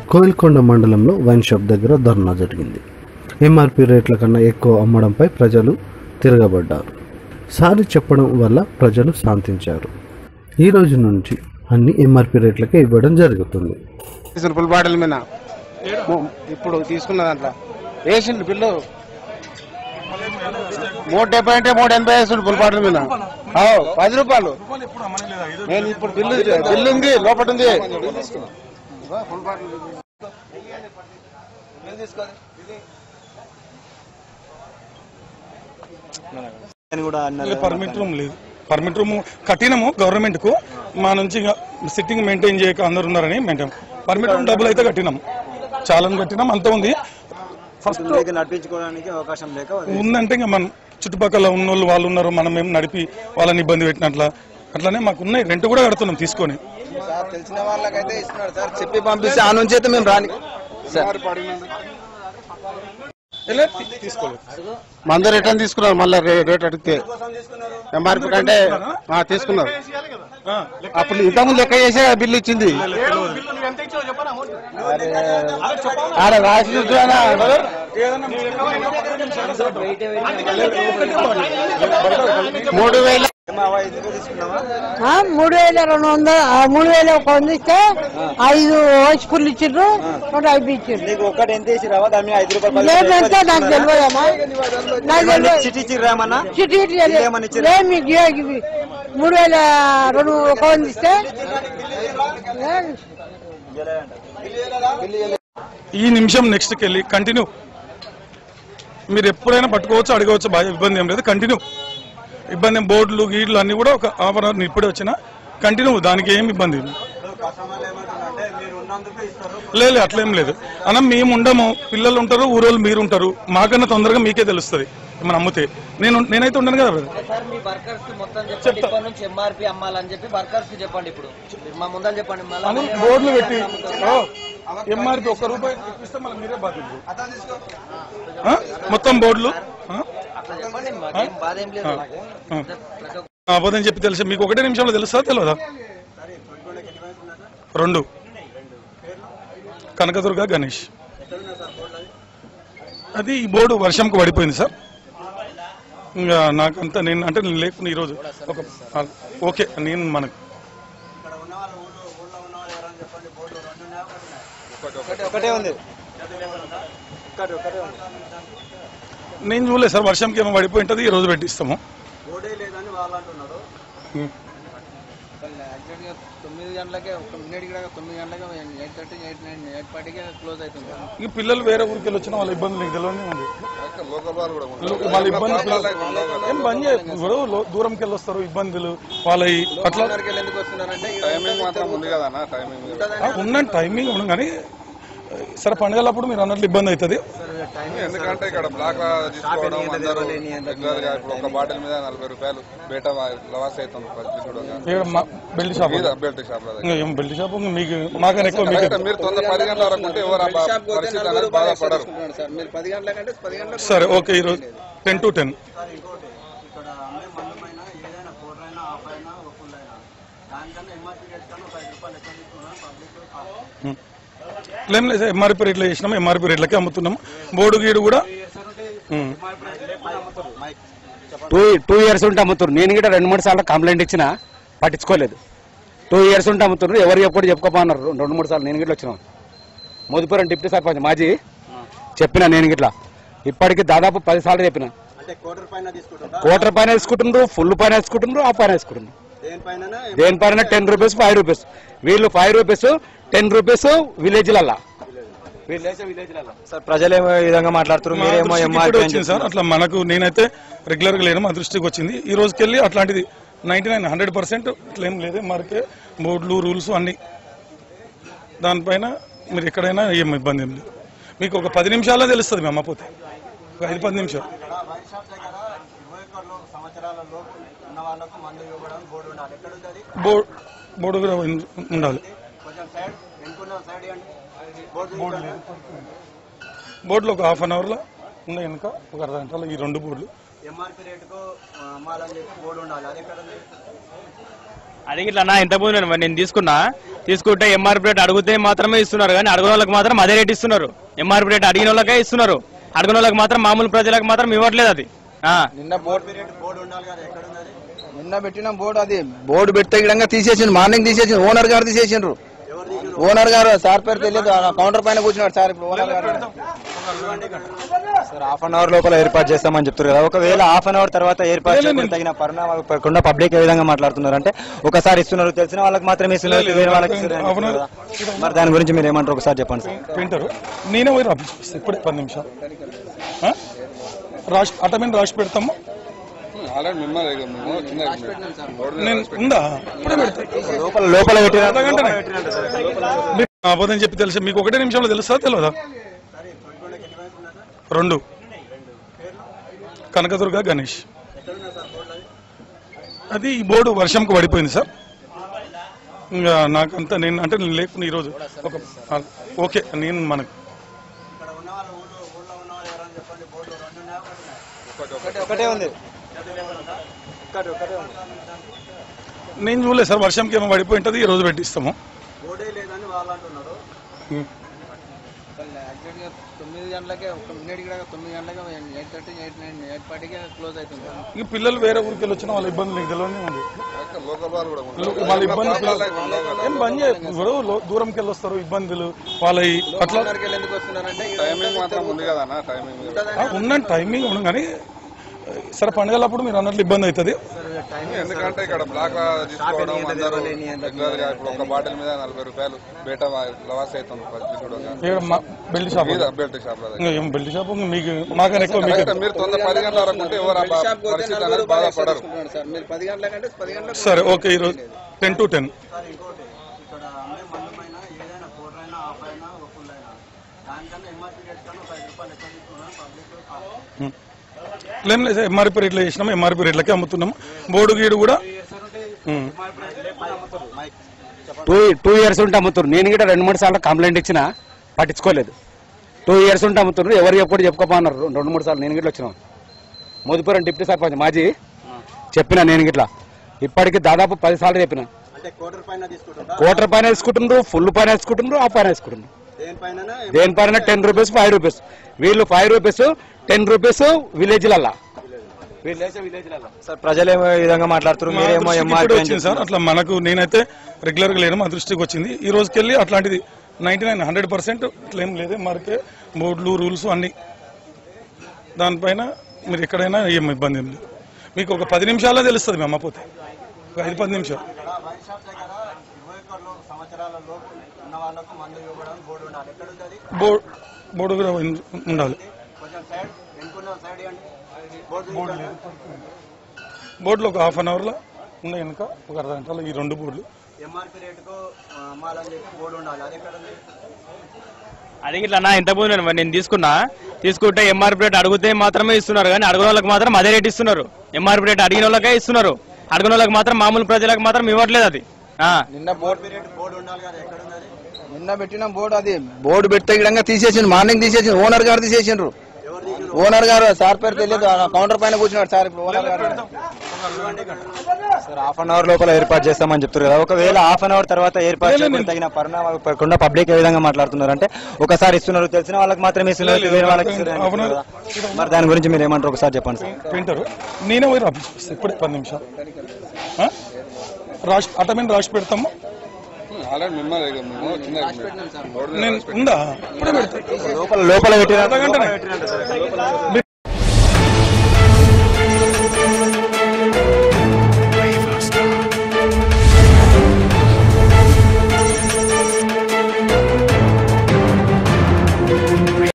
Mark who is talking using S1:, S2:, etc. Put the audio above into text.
S1: కోయిల్కొండ మండలంలో wine shop దగ్గర ధర్నా జరిగింది ఎంఆర్పి రేట్ల కన్నా ఎక్కువ అమ్మడంపై ప్రజలు తిరగబడ్డారు సారి చెప్పడం వల్ల ప్రజలు శాంతించారు ఈ రోజు నుంచి అన్ని ఎంఆర్పి రేట్లకే ఇవ్వడం జరుగుతుంది
S2: తీసుకున్న ఫుల్ బాటిల్ మీద ము- ఇప్పుడు తీసుకున్న దాంట్లో వేసిండు బిల్లు మూడు డెబ్బై అంటే మూడు ఎనభై వేసిండు ఫుల్ బాటిల్ మీద ఆవ్, పది రూపాయలు నేను ఇప్పుడు బిల్లు బిల్లు ఉంది లోపల ఉంది ఫుల్ బాటిల్
S3: అని కూడా అన్నారు
S4: పర్మిట్ రూమ్ లేదు పర్మిట్ రూమ్ కట్టినము గవర్నమెంట్ కు మా నుంచి సిట్టింగ్ మెయింటైన్ చేయక అందరు ఉన్నారని మెయింటైన్ పర్మిట్ రూమ్ డబ్బులు అయితే కట్టినాం చాలా కట్టినాం అంత ఉంది ఫస్ట్
S3: లేక నడిపించుకోవడానికి అవకాశం లేక
S4: ఉందంటే ఇంకా మనం చుట్టుపక్కల ఉన్న వాళ్ళు వాళ్ళు ఉన్నారు మనం ఏం నడిపి వాళ్ళని ఇబ్బంది పెట్టినట్ల అట్లానే మాకు ఉన్నాయి రెంట్ కూడా కడుతున్నాం తీసుకొని
S2: సార్ తెలిసిన వాళ్ళకైతే ఇస్తున్నారు సార్ చెప్పి పంపిస్తే ఆ నుంచి అయితే మేము రాని
S4: తీసుకోలేదు
S2: మందు రిటర్న్ తీసుకున్నారు మళ్ళీ రే- రేట్ అడిగితే ఎంఆర్పి కంటే ఆ, తీసుకున్నారు అప్పుడు ఇంతకుముందు లెక్క చేసే బిల్లు ఇచ్చింది అరే, ఆడ రాసి చూసానా మూడు వేల
S3: ఎందుకు తీసుకున్నావా
S5: ఆ, మూడు వేల రెండు వందలు ఆ, మూడు వేల ఒక వంద ఇస్తే ఐదు హోస్పుల్ ఇచ్చిండ్రు నూట ఐదు ఇచ్చిండ్రు
S3: నీకు ఒక్కటి ఎంత వేసి రావా దాని మీద ఐదు రూపాయలు పది
S5: లేదు
S3: రూపాయలు
S5: ఎంత నాకు తెలియదమ్మా నాకు తెలియదు
S3: చిట్టి ఇచ్చి రామన్నా
S5: చిట్టి ఇట్లా లేదు.
S3: ఏమని ఇచ్చారు?
S5: లేదు మీకు ఇవే ఇవి. మూడు వేల రెండు ఒక వంద ఇస్తే లేదు.
S4: ఈ నిమిషం నెక్స్ట్కి వెళ్ళి కంటిన్యూ మీరు ఎప్పుడైనా పట్టుకోవచ్చు అడగవచ్చు బాగా ఇబ్బంది ఏం లేదు కంటిన్యూ ఇబ్బంది ఏం బోర్డులు గీడ్లు అన్ని కూడా ఒక హాఫ్ అన్ అవర్ ఇప్పుడే వచ్చిన కంటిన్యూ దానికి ఏం ఇబ్బంది లేదు. లేదు అట్లేం లేదు అన్న మేము ఉండము పిల్లలు ఉంటారు ఊరోళ్ళు మీరు ఉంటారు మాకన్నా తొందరగా మీకే తెలుస్తుంది మనం అమ్ముతే నేను నేనైతే ఉండను కదా brother.
S6: సార్ మీ వర్కర్స్ కి మొత్తం చెప్పండి ఇప్పటి నుంచి ఎంఆర్పి అమ్మాలని చెప్పి వర్కర్స్ కి చెప్పండి ఇప్పుడు మా ముందర చెప్పండి మళ్ళీ
S4: అను బోర్డులు పెట్టి ఎంఆర్పి ఒక్క రూపాయి ఇస్తే మళ్ళీ మీరే బాధ్యత ఆ? మొత్తం బోర్డులు ఆ?
S6: అట్లా చెప్పండి మాకేం బాధ ఏం లేదు
S4: ఆ. అబద్ధం చెప్పి తెలుసు మీకు ఒకటే నిమిషంలో తెలుసా తెలియదా రెండు కనకదుర్గ గణేష్ అది ఈ బోర్డు వర్షంకు పడిపోయింది సార్ ఇంకా నాకంతా నేను అంటే నేను లేకుండా ఈరోజు ఒక ఆ, ఓకే నేను మనకు
S3: ఒకటే ఉంది ఒకటి ఒకటే ఉంది
S4: నేను చూడలేదు సార్ వర్షంకి ఏమో పడిపోయి ఉంటుంది ఈ రోజు పెట్టిస్తాము
S3: బోర్డే లేదని వాళ్ళు అంటున్నారు
S6: యాక్చువల్ గా తొమ్మిది గంటలకే ఒక మినిట్ కూడా తొమ్మిది గంటలకే eight thirty eight nine eight ఫార్టీకే క్లోజ్ అవుతుంది
S4: ఈ పిల్లలు వేరే ఊరికి వెళ్ళి వచ్చిన వాళ్ళ ఇబ్బంది నీకు తెలియని ఉంది వాళ్ళ ఇబ్బంది పిల్లలు- ఏం బంద్ చేయదు ఇప్పుడు లో- దూరంకి వెళ్ళి వస్తారు ఇబ్బందులు వాళ్ళ ఈ అట్లా
S6: వెళ్ళి ఎందుకు వస్తున్నారంటే
S2: టైమింగ్ మాత్రం ఉంది కదా టైమింగ్
S4: ఆ, ఉండండి టైమింగ్ ఉండదు కానీ సరే పండుగలప్పుడు మీరు అన్నట్లు ఇబ్బంది అవుతుంది
S7: ఎందుకంటే ఇక్కడ బ్లాక్ తీసుకోవడం అందరూ రెగ్యులర్ గా ఇప్పుడు ఒక బాటిల్ మీద నలభై రూపాయలు బయట లాస్ అవుతుంది ప్రతి కూడా
S4: ఇక్కడ మా బెల్ట్ షాప్
S7: మీద బెల్ట్ షాప్ లో
S4: ఇంకా ఏం బెల్ట్ షాప్ ఇంకా మీకు మాకన్నా ఎక్కువ మీకు
S7: దగ్గర. మీరు తొందర పది గంటల వరకు ఉంటే ఎవరు ఆ బా- పరిస్థితి అనేది బాధపడరు
S6: సార్ మీరు పది గంటల కంటే పది గంటలకు
S4: సరే ఓకే ఈరోజు టెన్ టు టెన్
S3: ఇక్కడ అమ్మే మందమైనా ఏదైనా పౌడర్ అయినా ఆఫ్ అయినా ఒప్పులు అయినా దానికన్నా ఎంఆర్పీ రేట్ కన్నా ఒక ఐదు రూపాయలు ఎక్కువ తీసుకున్నాను పబ్లిక్
S4: ఏం లేదు సార్ ఎంఆర్పీ రేట్లో వేసినాము ఎంఆర్పీ రేట్లకే అమ్ముతున్నాము బోర్డు గీడు కూడా ఉం.
S8: టూ టూ ఇయర్స్ ఉంటే అమ్ముతున్నారు నేను కూడా రెండు మూడు సార్లు కంప్లైంట్ ఇచ్చిన పట్టించుకోలేదు టూ ఇయర్స్ ఉంటే అమ్ముతున్నారు ఎవరు చెప్పకుండా చెప్పుకోమన్నారు రెండు రెండు మూడు సార్లు నేను గిట్ల వచ్చిన మోదిపురం డిప్యూటీ సర్పంచ్ మాజీ చెప్పిన నేను గిట్లా ఇప్పటికి దాదాపు పది సార్లు చెప్పిన
S3: అంటే క్వార్టర్ పైన తీసుకుంటారా
S8: క్వార్టర్ పైన వేసుకుంటున్నారు ఫుల్ పైన వేసుకుంటున్నారు హాఫ్ పైన వేసుకుంటున్నారు
S3: దేనిపైన
S8: దేనిపైన టెన్ రూపీస్ ఫైవ్ రూపీస్ వీళ్ళు ఫైవ్ రూపీస్ టెన్ రూపీస్ విలేజ్లల్లా విలేజ్ విలేజ్లల్లా
S3: సార్ ప్రజలు ఏమో ఈ విధంగా మాట్లాడుతున్నారు
S4: మా
S3: మీరేమో
S4: దృష్టికి
S3: ఎంఆర్పీ
S4: ఇప్పుడే
S3: అని
S4: వచ్చింది సార్ అట్లా మనకు నేనైతే రెగ్యులర్ గా లేను మా దృష్టికి వచ్చింది ఈ రోజుకి వెళ్ళి అట్లాంటిది నైన్టీ నైన్ హండ్రెడ్ పర్సెంట్ ఇట్లా ఏం లేదు మరికే బోర్డులు రూల్స్ అన్ని దానిపైన మీరు ఎక్కడైనా ఏం ఇబ్బంది ఏం లేదు మీకు ఒక పది నిమిషాల్లో తెలుస్తుంది మేము అమ్మపోతే ఒక ఐదు పది నిమిషాలు
S3: వైన్ షాప్ దగ్గర ఇరవై ఒక్క సంవత్సరాల లోపు ఉన్న వాళ్ళకు మందు ఇవ్వడం బోర్డు ఉండాలి ఎక్కడ ఉంది అది
S4: బోర్డు బోర్డు కూడా ఉండాలి
S3: కొంచెం సైడ్ వెనుకున్న సైడ్ ఇవ్వండి బోర్డు
S4: బోర్డులో ఒక హాఫ్ అన్ అవర్లో ఉన్నాయి వెనుక ఒక అర్ధ గంటలో ఈ రెండు బోర్డులు
S3: ఎంఆర్పీ రేటుకు ఆ, అమ్మాలని చెప్పి బోర్డు ఉండాలి అది ఎక్కడ ఉంది
S9: అది ఇట్లా నా ఎంత ముందు నేను నేను తీసుకున్నా తీసుకుంటే ఎంఆర్పీ రేట్ అడిగితే మాత్రమే ఇస్తున్నారు కానీ అడిగిన వాళ్ళకి మాత్రం అదే రేట్ ఇస్తున్నారు ఎంఆర్పీ రేట్ అడిగిన వాళ్ళకే ఇస్తున్నారు అడిగిన వాళ్ళకి మాత్రం మామూలు ప్రజలకు మాత్రం ఇవ్వట్లేదు అది ఆ.
S10: నిన్న బోర్డు నిన్న పెట్టిన బోర్డు అది బోర్డు పెట్టే విధంగా తీసేసిండు మార్నింగ్ తీసేసిండు ఓనర్ గారు తీసేసిండ్రు ఓనర్ గారు సార్ పేరు తెలియదు ఆ కౌంటర్ పైన కూర్చున్నాడు సార్ ఇప్పుడు ఓనర్ గారు
S11: సార్ హాఫ్ అన్ అవర్ లోపల ఏర్పాటు చేస్తామని చెప్తారు కదా ఒకవేళ హాఫ్ అన్ అవర్ తర్వాత ఏర్పాటు చేయకుండా తగిన పరిణామాలు పడకుండా పబ్లిక్ ఏ విధంగా మాట్లాడుతున్నారు అంటే ఒకసారి ఇస్తున్నారు తెలిసిన వాళ్ళకి మాత్రమే ఇస్తున్నారు వేరే వాళ్ళకి ఇస్తున్నారు అని చెప్తున్నారు కదా. మరి దాని గురించి మీరు ఏమంటారు ఒకసారి చెప్పండి సార్
S4: పెయింటరు నేనే పోయి రాపిస్తా ఇప్పుడే పది నిమిషాలు ఆ? రాసి అటమైన రాసి పెడతాము
S7: ఆల్రెడీ మిమ్మల్ని ఇక మేము కింద బోర్డు మీద
S4: నేను
S7: రాసి
S4: ఉందా ఇప్పుడే పెడతా
S11: లోపల లోపల పెట్టిన
S4: అర్ధగంటనే. మీరు అబద్ధం చెప్పి తెలుసు మీకు ఒకటే నిమిషంలో తెలుసా తెలియదా రెండు కనకదుర్గ గణేష్ అది ఈ బోర్డు వర్షంకు పడిపోయింది సార్ ఇంకా నాకంతా నేను అంటే నేను లేకుండా ఈరోజు ఒక ఆ, ఓకే నేను మనకు
S11: ఒకటే ఉంది
S4: నేను చూడలేదు సార్ వర్షంకి ఏమో పడిపోయి ఉంటుంది ఈ రోజు పెట్టిస్తాము
S3: బోర్డే లేదని వాళ్ళు అంటున్నారు
S4: ఉం.
S10: యాక్చువల్గా తొమ్మిది గంటలకే ఒక మినిట్ కూడా తొమ్మిది గంటలకే eight thirty eight nine eight ఫార్టీకే క్లోజ్ అవుతుంది
S4: ఇంక పిల్లలు వేరే ఊరికి వెళ్ళి వచ్చిన వాళ్ళ ఇబ్బంది మీకు తెలియనే ఉంది
S7: లోకల్ వాళ్ళు కూడా ఉంటారు.
S4: వాళ్ళ ఇబ్బంది
S7: లోకల్
S4: ఏం బంద్ చేయ ఇప్పుడు లో- దూరంకి వెళ్ళి వస్తారు ఇబ్బందులు వాళ్ళ ఈ- అట్లా
S10: ఎందుకు వస్తున్నారంటే
S7: టైమింగ్ మాత్రం ఉంది కదా అన్న టైమింగ్
S4: ఆ, ఉందండి టైమింగ్ ఉంది కానీ సరే పండుగలప్పుడు మీరు అన్నట్లు ఇబ్బంది అవుతుంది
S7: ఎందుకంటే ఇక్కడ బ్లాక్ తీసుకోవడం అందరూ రెగ్యులర్ గా ఇప్పుడు ఒక బాటిల్ మీద నలభై రూపాయలు బయట లవాస్ అవుతుంది పబ్లిక్ కూడా
S4: ఇక్కడ మా బెల్ట్ షాప్
S7: మీద బెల్ట్ షాప్ లో
S4: ఇంకా ఏం బెల్ట్ షాప్ మీకు మాకన్నా ఎక్కువ మీకు
S7: కరెక్ట్, మీరు తొందర పది గంటల వరకు ఉంటే ఎవరు ఆ బా- పరిస్థితి అనేది బాధపడరు
S10: సార్ మీరు పది గంటల కంటే పది గంటలకు
S4: సరే ఓకే ఈరోజు టెన్ టు టెన్
S3: ఇక్కడ అమ్మే మందు పైన ఏదైనా కోటర్ అయినా హాఫ్ అయినా ఒక ఫుల్ అయినా దానికన్నా ఎంఆర్పీ రేట్ కన్నా ఒక ఐదు రూపాయలు ఎక్కువ తీసుకున్నాను పబ్లిక్
S4: లేం లేదు ఎంఆర్పీ రేట్లు చేసినాము ఎంఆర్పీ రేట్లకే అమ్ముతున్నాము బోర్డు గీడు కూడా ఉం.
S8: టూ టూ ఇయర్స్ ఉంటే అమ్ముతున్నారు నేను కూడా రెండు మూడు సార్లు కంప్లైంట్ ఇచ్చిన పట్టించుకోలేదు టూ ఇయర్స్ ఉంటే అమ్ముతున్నారు ఎవరు చెప్పకుండా చెప్పుకోమన్నారు రెండు మూడు సార్లు నేను గిట్ల వచ్చిన మోదిపురం డిప్యూటీ సర్పంచ్ మాజీ చెప్పిన నేను గిట్లా ఇప్పటికి దాదాపు పది సార్లు చెప్పిన
S3: అంటే కోటర్ పైన తీసుకుంటారా
S8: క్వార్టర్ పైన వేసుకుంటున్నారు ఫుల్ పైన వేసుకుంటున్నారు హాఫ్ పైన వేసుకుంటున్నారు
S3: దేనిపైన
S8: దేనిపైన టెన్ రూపీస్ ఫైవ్ రూపీస్ వీళ్ళు ఫైవ్ రూపీస్ టెన్ రూపీస్ విలేజ్లల్లా విలేజ్ విలేజ్లల్లా
S11: సార్ ప్రజలు ఏమో ఈ విధంగా మాట్లాడుతున్నారు
S4: మా
S11: మీరేమో
S4: దృష్టికి
S11: ఎంఆర్పీ
S4: ఇప్పుడే
S11: అని
S4: వచ్చింది సార్ అట్లా మనకు నేనైతే రెగ్యులర్ గా లేను మా దృష్టికి వచ్చింది ఈ రోజుకెళ్ళి అట్లాంటిది ninety nine hundred percent claim లేదే మనకే బోర్డులు రూల్స్ అన్ని దానిపైన మీరు ఎక్కడైనా ఏం ఇబ్బంది ఏం లేదు మీకు ఒక పది నిమిషాల్లో తెలుస్తుంది మేము అమ్మపోతే ఒక ఐదు పది నిమిషాలు
S3: వైన్ షాప్ దగ్గర ఇరవై ఒక్క సంవత్సరాల లోపు ఉన్న వాళ్ళకు మందు ఇవ్వడానికి బోర్డు ఉండాలి ఎక్కడ ఉంది అది
S4: బోర్డు బోర్డు కూడా ఉం- ఉండాలి
S3: కొంచెం సైడ్ వెనుకున్న సైడ్ ఇవ్వండి బోర్డు
S4: బోర్డులో ఒక హాఫ్ అన్ అవర్లో ఉన్న వెనుక ఒక అర్ధ గంటలో ఈ రెండు బోర్డులు
S3: ఎంఆర్పీ రేటుకు ఆ, అమ్మాలని చెప్పి బోర్డు ఉండాలి అది ఎక్కడ ఉంది
S9: అది ఇట్లా నా ఎంత ముందు నేను నేను తీసుకున్నా తీసుకుంటే ఎంఆర్పీ రేట్ అడిగితే మాత్రమే ఇస్తున్నారు కానీ అడిగిన వాళ్ళకి మాత్రం అదే రేట్ ఇస్తున్నారు ఎంఆర్పీ రేట్ అడిగిన వాళ్ళకే ఇస్తున్నారు అడిగిన వాళ్ళకి మాత్రం మామూలు ప్రజలకు మాత్రం ఇవ్వట్లేదు అది ఆ.
S10: నిన్న బోర్డు
S3: రేటు బోర్డు ఉండాలి కదా ఎక్కడ ఉంది అది
S10: నిన్న పెట్టిన బోర్డు అది బోర్డు పెట్టే విధంగా తీసేసిండు మార్నింగ్ తీసేసిండు ఓనర్ గారు తీసేసిండ్రు ఓనర్ గారు సార్ పేరు తెలియదు ఆ కౌంటర్ పైన కూర్చున్నాడు సార్ ఇప్పుడు ఓనర్ గారు
S11: సార్ హాఫ్ అన్ అవర్ లోపల ఏర్పాటు చేస్తామని చెప్తారు కదా ఒకవేళ హాఫ్ అన్ అవర్ తర్వాత ఏర్పాటు చేయకుండా తగిన పరిణామాలు పడకుండా పబ్లిక్ ఏ విధంగా మాట్లాడుతున్నారు అంటే ఒకసారి ఇస్తున్నారు తెలిసిన వాళ్ళకి మాత్రమే ఇస్తున్నారు వేరే వాళ్ళకి ఇస్తున్నారు అని చెప్తున్నారు కదా. మరి దాని గురించి మీరు ఏమంటారు ఒకసారి చెప్పండి సార్
S4: పెయింటరు నేనే పోయి రాపిస్తా ఇప్పుడే పది నిమిషాలు ఆ? రాసి అటమైన రాసి పెడతాము
S7: ఆల్రెడీ మిమ్మల్ని ఇక మేము కింద బోర్డు మీద
S4: నేను
S7: రాసి
S4: ఉందా ఇప్పుడే పెడతా
S11: లోపల లోపల పెట్టిన
S4: అర్ధ గంటనే